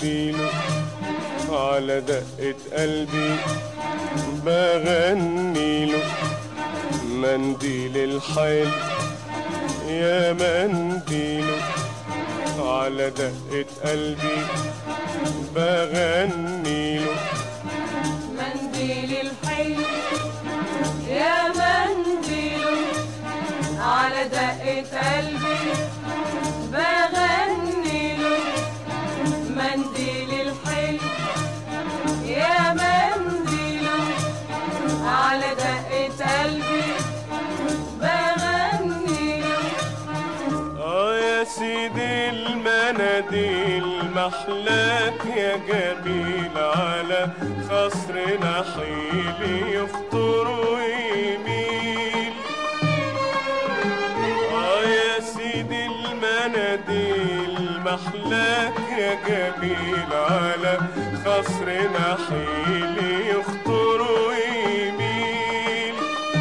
منديله على دقة قلبي بغنيله منديل الحيل يا منديله على دقة قلبي بغنيله منديل الحلو يا منديل على دقة قلبي بغني له منديل الحلو يا منديل على دقة قلبي بغني له اه يا سيدي المناديل محلاك يا جميل على خصر نحيل يخطر ويميل اه يا سيدي المناديل محلاك يا جميل على خصر نحيل يخطر ويميل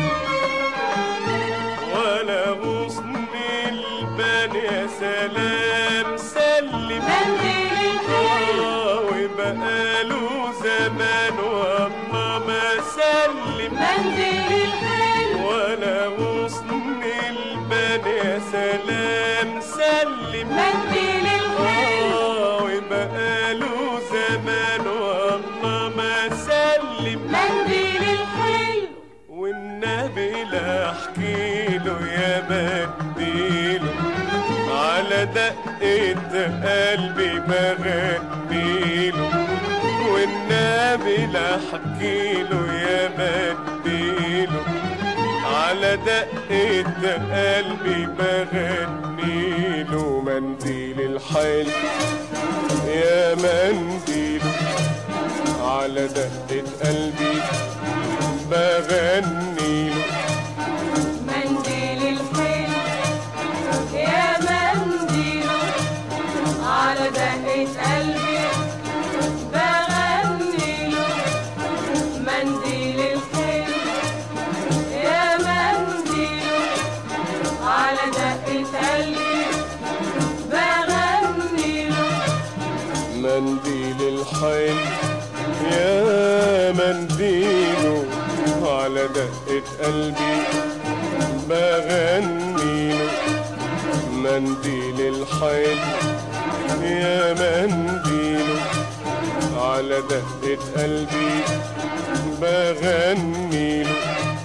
ولا غصن البان يا سلام سلم منديل الحلو آه وبقاله زمان والله ما سلم منديل الحلو ولا غصن البان يا سلام سلم منديل الحلو آه وبقاله زمان والله ما سلم منديل الحلو والنبي لا احكي له يا بديله على دقة قلبي بغنيله والنبي لا احكي له يا بديله على دقة قلبي بغنيله منديل الحيل يا منديله على دقة قلبي بغنيله منديل الحلو يا منديل على دقة قلبي بغني له منديل الحلو يا منديل على دقة قلبي بغني له منديل الحيل يا منديله على دقة قلبي بغنيله منديل الحيل يا منديله على دقة قلبي بغنيله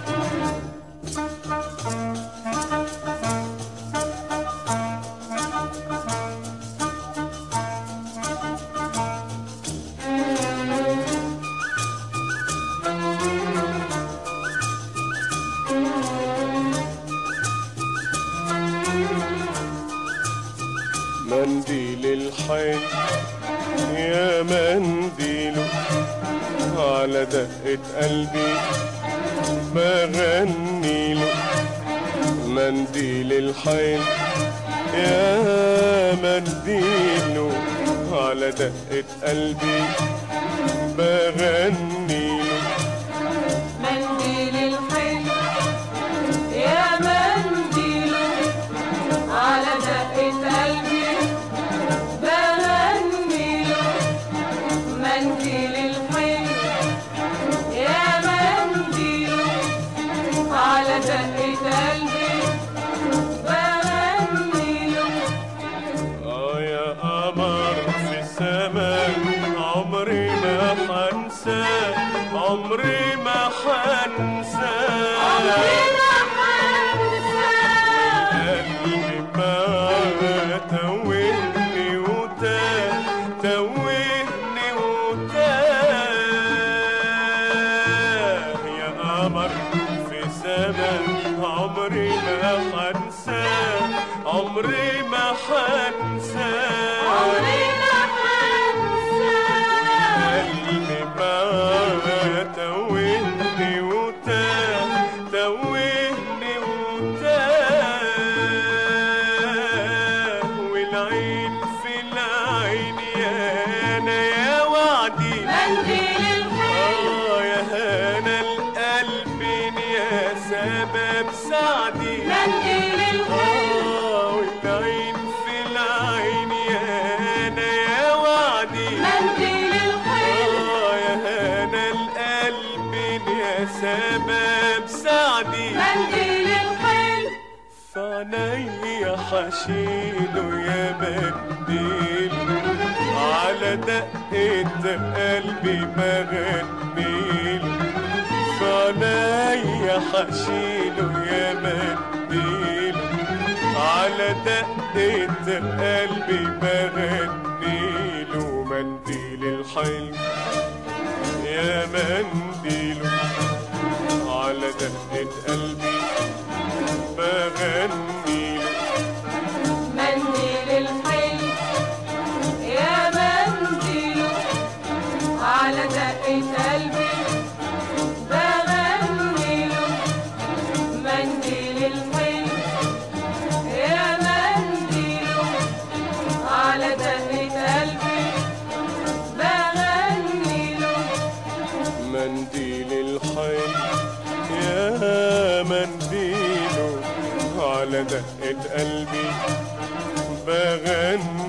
منديل الحيل يا منديله على دقة قلبي بغنيله منديل الحيل يا منديله على دقة قلبي بغنيله منديل الحلو يا منديل على دقة قلبي بغني له منديل الحلو يا منديل على دقة قلبي بغني له اه يا قمر في السماء عمري ما حنساه عمري ما حنساه عمرنا حنسى قلبي ما توهني وتاه توهني وتاه يا قمر في سماء عمري ما حنساه عمري ما حنساه عمرنا حنسى قلبي ما توهني وتاه توهني وتاه والعين في العين يا انا يا وعدي منديل الحلو اه يا هنا القلب يا سبب سعدي منديل الحلو اه والعين حشيله يا منديل على دقة قلبي بغنيل فعنايا حشيله يا منديل على دقة قلبي بغنيل ومنديل الحلم يا منديل على دقة قلبي بغنيل منديل الحلم يا منديله على دقة قلبي بغنيله منديل الحلم يا منديله على دقة قلبي بغنيله منديل الحي يا منديله على دقة قلبي بغني